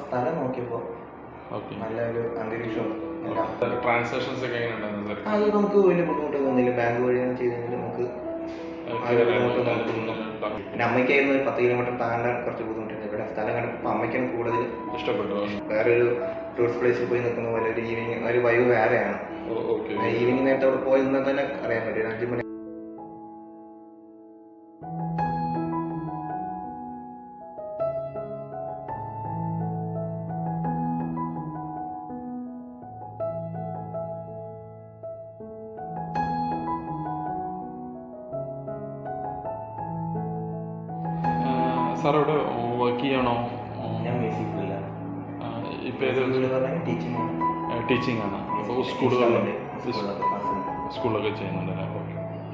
സ്ഥലം നോക്കിയപ്പോൾ ഓക്കെ നല്ലൊരു അന്തരീക്ഷവും എല്ലാം ട്രാൻസാക്ഷൻസ് ഒക്കെ എങ്ങനെ ഉണ്ടായിരുന്നു സാർ അത് നമുക്ക് വലിയ ബുദ്ധിമുട്ട് തോന്നിയില്ല ബാങ്ക് വഴി ചെയ്ത് കഴിഞ്ഞാൽ നമുക്ക് അത് ബുദ്ധിമുട്ട് തോന്നുന്നു. പിന്നെ അമ്മയ്ക്കായിരുന്നു ഒരു പത്ത് കിലോമീറ്റർ താണ്ടാൻ കുറച്ച് ബുദ്ധിമുട്ടുണ്ട് ഇവിടെ സ്ഥലം കണ്ടപ്പോൾ അമ്മയ്ക്കാണ് കൂടുതൽ ഇഷ്ടപ്പെട്ടു വേറൊരു ടൂറിസ്റ്റ് പ്ലേസിൽ പോയി നിൽക്കുന്ന പോലെ ഒരു ഈവനിങ് ഒരു വൈബ് വേറെയാണ് ഓക്കെ ഈവനിങ് നേരത്തെ അവിടെ പോയി നിന്നാൽ തന്നെ അറിയാൻ പറ്റും ഒരു അഞ്ച് മണി സാർ അവിടെ വർക്ക് ചെയ്യണോ ഞാൻ മ്യൂസിക്കില്ല ഇപ്പം ഏത് ടീച്ചിങ് ടീച്ചിങ് ആണ് അപ്പോൾ സ്കൂളുകളിൽ സ്കൂളിലൊക്കെ ചെയ്യുന്നുണ്ടല്ലേ ഓക്കെ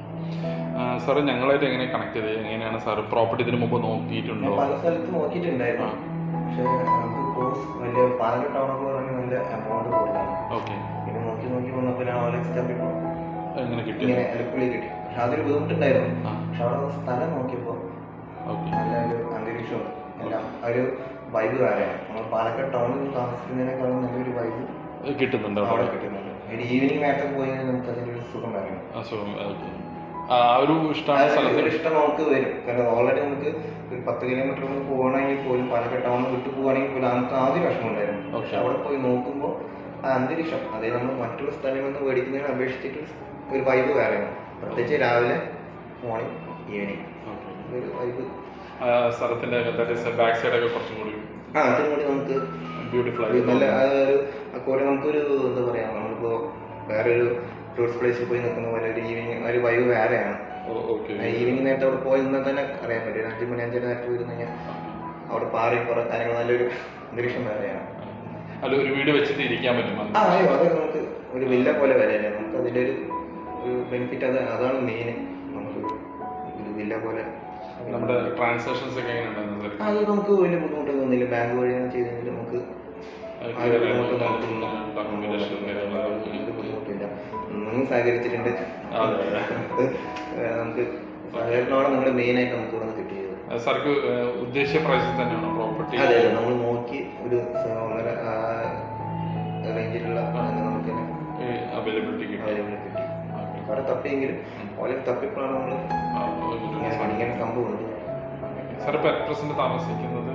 സാറ് ഞങ്ങളായിട്ട് എങ്ങനെ കണക്ട് ചെയ്ത് എങ്ങനെയാണ് സാറ് പ്രോപ്പർട്ടി ഇതിന് മുമ്പ് നോക്കിയിട്ടുണ്ടോ ഞാൻ പല സ്ഥലത്ത് നോക്കിയിട്ടുണ്ടായിരുന്നു പക്ഷേ നമുക്ക് കോഴ്സ് വലിയ പാലക്കാട് ടൗണൊക്കെ പറഞ്ഞാൽ നല്ല എമൗണ്ട് കൂടുതലാണ് ഓക്കെ പിന്നെ നോക്കി നോക്കി വന്നപ്പോൾ ഞാൻ ഓലക്സ് തപ്പിപ്പോൾ എങ്ങനെ കിട്ടി ഇങ്ങനെ എലപ്പുള്ളി കിട്ടി പക്ഷെ അതൊരു ബുദ്ധിമുട്ടുണ്ടായിരുന്നു ആ പക്ഷെ അവിടെ വന്ന് സ്ഥലം നോക്കിയപ്പോൾ ഓക്കെ നല്ലൊരു അന്തരീക്ഷവും എല്ലാം ആ ഒരു വൈബ് വേറെയാണ് നമ്മൾ പാലക്കാട് ടൗണിൽ താമസിക്കുന്നതിനേക്കാളും നല്ലൊരു വൈബ് കിട്ടുന്നുണ്ടോ അവിടെ അവിടെ കിട്ടുന്നുണ്ട് ഒരു ഈവനിങ് നേരത്തെ പോയി കഴിഞ്ഞാൽ നമുക്ക് അതിൻ്റെ ഒരു സുഖം വേറെയാണ് ആ സുഖം ഓക്കെ ആ ഒരു ഇഷ്ടമാണ് അതായത് സ്ഥലത്ത് ഒരു ഇഷ്ടം നമുക്ക് വരും കാരണം ഓൾറെഡി നമുക്ക് ഒരു പത്ത് കിലോമീറ്റർ പോകണമെങ്കിൽ പോലും പാലക്കാട് ടൗണിൽ വിട്ടു പോവുകയാണെങ്കിൽ പോലും നമുക്ക് ആദ്യം വിഷമം ഉണ്ടായിരുന്നു പക്ഷെ അവിടെ പോയി നോക്കുമ്പോൾ ആ അന്തരീക്ഷം അതായത് നമ്മൾ മറ്റുള്ള സ്ഥലങ്ങളിൽ നിന്ന് മേടിക്കുന്നതിനെ അപേക്ഷിച്ചിട്ട് ഒരു വൈബ് വേറെയാണ് പ്രത്യേകിച്ച് രാവിലെ മോർണിംഗ് ഈവനിങ് ഓക്കെ ഒരു വൈബ് ആ സ്ഥലത്തിൻ്റെ ബാക്ക് സൈഡൊക്കെ കുറച്ചും കൂടി ആ അതും കൂടി നമുക്ക് ബ്യൂട്ടിഫുൾ ഒരു ആയിട്ട് നല്ല ആ ഒരു അക്കോടെ നമുക്കൊരു എന്താ പറയാ നമ്മളിപ്പോ വേറൊരു ടൂറിസ്റ്റ് പ്ലേസിൽ പോയി നിൽക്കുന്ന പോലെ ഒരു ഈവനിങ് ഒരു വൈബ് വേറെയാണ് ഓക്കെ ഈവനിങ് നേരത്തെ അവിടെ പോയി നിന്നാൽ തന്നെ അറിയാൻ പറ്റും ഒരു അഞ്ച് മണി അഞ്ചര നേരത്തെ പോയി കഴിഞ്ഞാൽ അവിടെ പാറി കുറെ കാര്യങ്ങൾ നല്ലൊരു അന്തരീക്ഷം വേറെയാണ് അല്ല ഒരു വീട് വെച്ചിട്ട് ഇരിക്കാൻ പറ്റും ആ അയ്യോ അത് നമുക്ക് ഒരു വില്ല പോലെ വരെയല്ലേ നമുക്ക് അതിൻ്റെ ഒരു ഒരു ബെനിഫിറ്റ് അത് അതാണ് മെയിൻ നമുക്ക് ഒരു വില്ല പോലെ നമ്മുടെ ട്രാൻസാക്ഷൻസ് ഒക്കെ എങ്ങനെ ഉണ്ടായിരുന്നു സാർ അത് നമുക്ക് വലിയ ബുദ്ധിമുട്ട് തോന്നിയില്ല ബാങ്ക് വഴിയാണ് ചെയ്ത് കഴിഞ്ഞാൽ നമുക്ക് ആ ഒരു ബുദ്ധിമുട്ട് തോന്നുന്നു ഡോക്യുമെന്റേഷൻ ഒരു ബുദ്ധിമുട്ടില്ല നിങ്ങൾ സഹകരിച്ചിട്ടുണ്ട് അതെ അതെ ഏഹ് നമുക്ക് സഹകരണമാണ് നമ്മൾ മെയിൻ ആയിട്ട് നമുക്ക് ഇവിടെ നിന്ന് കിട്ടിയത് സാർക്ക് ഉദ്ദേശിച്ച പ്രൈസിൽ തന്നെയാണോ പ്രോപ്പർട്ടി അതെ അതെ നമ്മൾ നോക്കി ഒരു സ- ഒന്നര റേഞ്ചിലുള്ള നമുക്ക് അവൈലബിലിറ്റി കിട്ടും അവൈലബിൾ കിട്ടി അവിടെ തപ്പിയെങ്കിലും ഓലെ തപ്പിയപ്പോഴാണ് നമ്മൾ ഇങ്ങനെ ഇങ്ങനെ സംഭവം ഉണ്ട് സാർ ഇപ്പൊ അറ്റ് പ്രസന്റ് താമസിക്കുന്നത്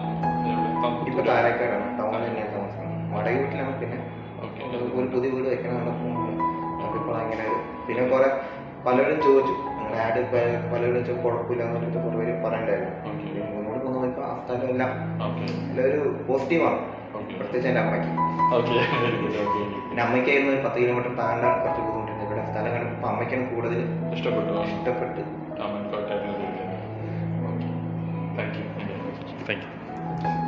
ഇപ്പൊ താരക്കാരാണ് ടൗണിൽ തന്നെയാണ് താമസിക്കുന്നത് വാടക വീട്ടിലാണ് പിന്നെ ഓക്കെ ഒരു പുതിയ വീട് വെക്കണം തപ്പിയപ്പോഴാണ് ഇങ്ങനെ ഒരു- പിന്നെ കുറെ പലരും ചോദിച്ചു അങ്ങനെ ആഡ് പലരും ചോദിച്ചു കുഴപ്പമില്ല എന്ന് പറഞ്ഞിട്ട് കുറെ പേര് പറയണ്ടായിരുന്നു ഓക്കെ പിന്നെ മുന്നോട്ട് പോകുന്ന നോക്കിയപ്പോൾ ആ സ്ഥലം എല്ലാം ഓക്കെ എല്ലാം ഒരു പോസിറ്റീവാണ് ഓക്കെ പ്രത്യേകിച്ച് എൻ്റെ അമ്മയ്ക്ക് ഓക്കെ വെരി ഗുഡ് ഓക്കെ പിന്നെ അമ്മയ്ക്കായിരുന്നു ഒരു പത്ത് കിലോമീറ്റർ താണ്ടാൻ കുറച്ച് ബുദ്ധിമുട്ടുണ്ട് ഇവിടെ സ്ഥലം കണ്ടപ്പോൾ അമ്മയ്ക്കാണ് കൂടുതൽ ഇഷ്ടപ്പെട്ടു ഇഷ്ടപ്പെട്ട് comment contact okay thank you thank U